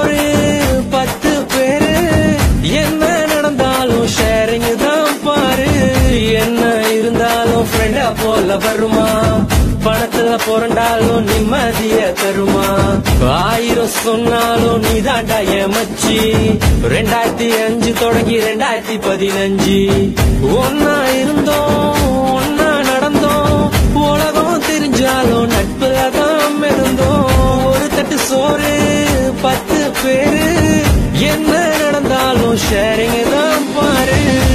சோறு பத்து பேரு என்ன நடந்தாலும் ஷேரிங் தான் பாரு என்ன இருந்தாலும் ஃப்ரெண்டா போல வருமா பணத்துல புரண்டாலும் நிம்மதிய தருமா ஆயிரம் சொன்னாலும் நீ தாண்டா மச்சி ரெண்டாயிரத்தி அஞ்சு தொடங்கி ரெண்டாயிரத்தி பதினஞ்சு ஒன்னா இருந்தோம் ஒன்னா நடந்தோம் உலகம் தெரிஞ்சாலும் நட்புல தான் இருந்தோம் ஒரு தட்டு சோறு பத்து பேரு என்ன நடந்தாலும் ஷேரிங் தான் பாரு